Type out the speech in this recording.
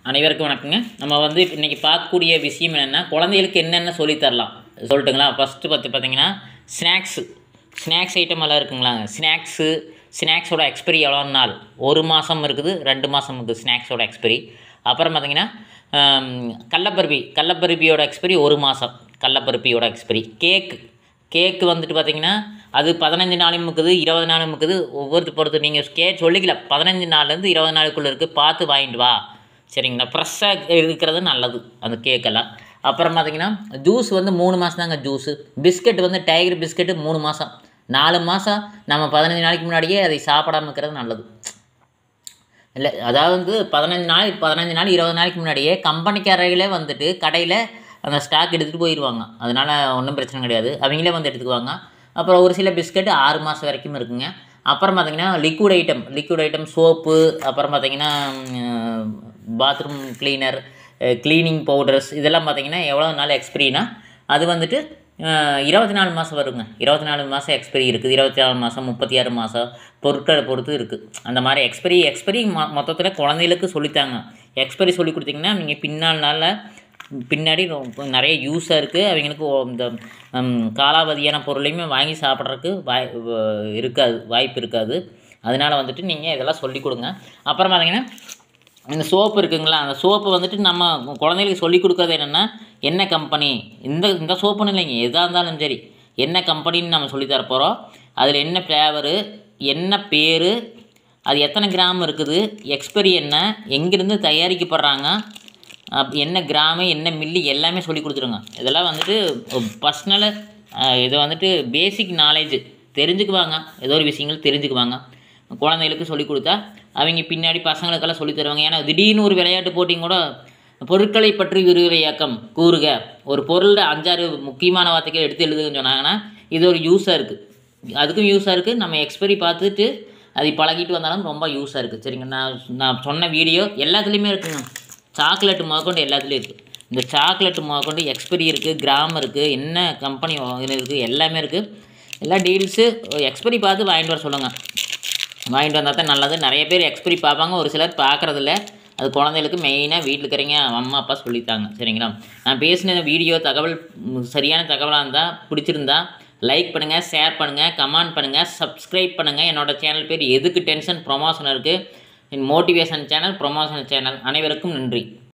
அனைவருக்கும் வணக்கங்க நம்ம வந்து இப்ப இன்னைக்கு பார்க்கக்கூடிய விஷயம் என்னென்னா குழந்தைகளுக்கு என்னென்ன சொல்லித் தரலாம் சொல்லட்டுங்களா ஃபஸ்ட்டு பார்த்து பார்த்தீங்கன்னா ஸ்நாக்ஸு ஸ்நாக்ஸ் ஐட்டம் எல்லாம் இருக்குங்களாங்க ஸ்நாக்ஸு ஸ்நாக்ஸோட எக்ஸ்பெரி எவ்வளோ நாள் ஒரு மாதம் இருக்குது ரெண்டு மாதம் இருக்குது ஸ்நாக்ஸோட எக்ஸ்பெரி அப்புறம் பார்த்தீங்கன்னா ஆம், கடலப்பருப்பி கடலப்பருப்பியோட எக்ஸ்பெரி ஒரு மாதம் கடலப்பருப்பியோட எக்ஸ்பெரி கேக்கு கேக்கு வந்துட்டு பார்த்தீங்கன்னா அது பதினஞ்சு நாளும் இருக்குது இருபது நாளும் இருக்குது ஒவ்வொருத்த பொறுத்து நீங்கள் கே சொல்லிக்கல பதினஞ்சு நாள்லேருந்து இருபது நாளுக்குள்ளே இருக்குது பார்த்து வாங்கிட்டு வா சரிங்களா ஃப்ரெஷ்ஷாக இருக்கிறது நல்லது அந்த கேக்கெல்லாம் அப்புறம் பார்த்தீங்கன்னா ஜூஸ் வந்து மூணு மாதம் தாங்க ஜூஸு பிஸ்கட் வந்து டைகர் பிஸ்கட்டு மூணு மாதம் நாலு மாதம் நம்ம பதினஞ்சு நாளைக்கு முன்னாடியே அதை சாப்பிடாம இருக்கிறது நல்லது இல்லை அதாவது வந்து பதினஞ்சு நாள் பதினஞ்சு நாள் இருபது நாளைக்கு முன்னாடியே கம்பெனிக்காரர்களே வந்துட்டு கடையில் அந்த ஸ்டாக் எடுத்துகிட்டு போயிடுவாங்க அதனால் ஒன்றும் பிரச்சனை கிடையாது அவங்களே வந்து எடுத்துக்குவாங்க அப்புறம் ஒரு சில பிஸ்கட் ஆறு மாதம் வரைக்கும் இருக்குங்க அப்புறம் பார்த்தீங்கன்னா liquid item liquid item soap அப்புறம் பார்த்தீங்கன்னா பாத்ரூம் க்ளீனர் க்ளீனிங் பவுடர்ஸ் இதெல்லாம் பார்த்தீங்கன்னா எவ்வளோ நாள் எக்ஸ்பிரினா அது வந்துட்டு இருபத்தி நாலு மாதம் வருங்க இருபத்தி நாலு மாதம் எக்ஸ்பெரி இருக்குது இருபத்தி நாலு மாதம் முப்பத்தி ஆறு மாதம் பொருட்களை பொறுத்து இருக்குது அந்த மாதிரி எக்ஸ்பெரி எக்ஸ்பெரி மொ மொத்தத்தில் குழந்தைகளுக்கு சொல்லித்தாங்க எக்ஸ்பெரி சொல்லி கொடுத்தீங்கன்னா நீங்கள் பின்னால் நாளில் பின்னாடி ரொம்ப நிறைய யூஸாக இருக்குது அவங்களுக்கு ஓ- இந்த ம், காலாவதியான பொருளையுமே வாங்கி சாப்பிட்றதுக்கு வாய் வ- இருக்காது வாய்ப்பு இருக்காது அதனால வந்துட்டு நீங்கள் இதெல்லாம் சொல்லி கொடுங்க அப்புறம் பார்த்தீங்கன்னா இந்த சோப்பு இருக்குங்களா அந்த சோப்பு வந்துட்டு நம்ம குழந்தைகளுக்கு சொல்லி கொடுக்கறது என்னென்னா என்ன கம்பெனி இந்த இந்த சோப்புன்னு இல்லைங்க எதாக இருந்தாலும் சரி என்ன கம்பெனின்னு நம்ம சொல்லி தர போகிறோம் அதில் என்ன ஃப்ளேவரு என்ன பேர் அது எத்தனை கிராம் இருக்குது எக்ஸ்பெரி என்ன எங்கேருந்து தயாரிக்கப்படுறாங்க அப் என்ன கிராமு என்ன மில்லி எல்லாமே சொல்லி கொடுத்துருங்க இதெல்லாம் வந்துட்டு பர்சனலு இது வந்துட்டு பேசிக் நாலேஜ் தெரிஞ்சுக்குவாங்க ஏதோ ஒரு விஷயங்கள் தெரிஞ்சுக்குவாங்க குழந்தைகளுக்கு சொல்லி கொடுத்தா அவங்க பின்னாடி பசங்களுக்கெல்லாம் சொல்லித் தருவாங்க ஏன்னா திடீர்னு ஒரு விளையாட்டு போட்டியும் கூட பொருட்களை பற்றி விரிவுரையாக்கம் கூறுக ஒரு பொருளோட அஞ்சாறு முக்கியமான வார்த்தைகள் எடுத்து எழுதுன்னு சொன்னாங்கன்னா இது ஒரு யூஸாக இருக்குது அதுக்கும் யூஸாக இருக்குது நம்ம எக்ஸ்பெரி பார்த்துட்டு அதை பழகிட்டு வந்தாலும் ரொம்ப யூஸாக இருக்குது சரிங்க நான் நான் சொன்ன வீடியோ எல்லாத்துலேயுமே இருக்குங்க சாக்லேட் முதற்கொண்டு எல்லாத்துலேயும் இருக்குது இந்த சாக்லேட் முதற்கொண்டு எக்ஸ்பெரி இருக்குது கிராம் இருக்குது என்ன கம்பெனி இருக்குது எல்லாமே இருக்குது எல்லா டீல்ஸு எக்ஸ்பெரி பார்த்து வாங்கிட்டு வர சொல்லுங்கள் வாங்கிட்டு வந்தால் தான் நல்லது நிறைய பேர் எக்ஸ்பெரி பார்ப்பாங்க ஒரு சிலர் பார்க்குறதில்ல அது குழந்தைகளுக்கு மெயினாக வீட்டில் இருக்கிறவங்க அம்மா அப்பா சொல்லித்தாங்க சரிங்களா நான் பேசின வீடியோ தகவல் ம், சரியான தகவலாக இருந்தால் பிடிச்சிருந்தா லைக் பண்ணுங்கள் ஷேர் பண்ணுங்கள் கமெண்ட் பண்ணுங்கள் சப்ஸ்கிரைப் பண்ணுங்கள் என்னோட சேனல் பேர் எதுக்கு டென்ஷன் ப்ரொமோஷன் இருக்குது மோட்டிவேஷன் சேனல் ப்ரொமோஷன் சேனல் அனைவருக்கும் நன்றி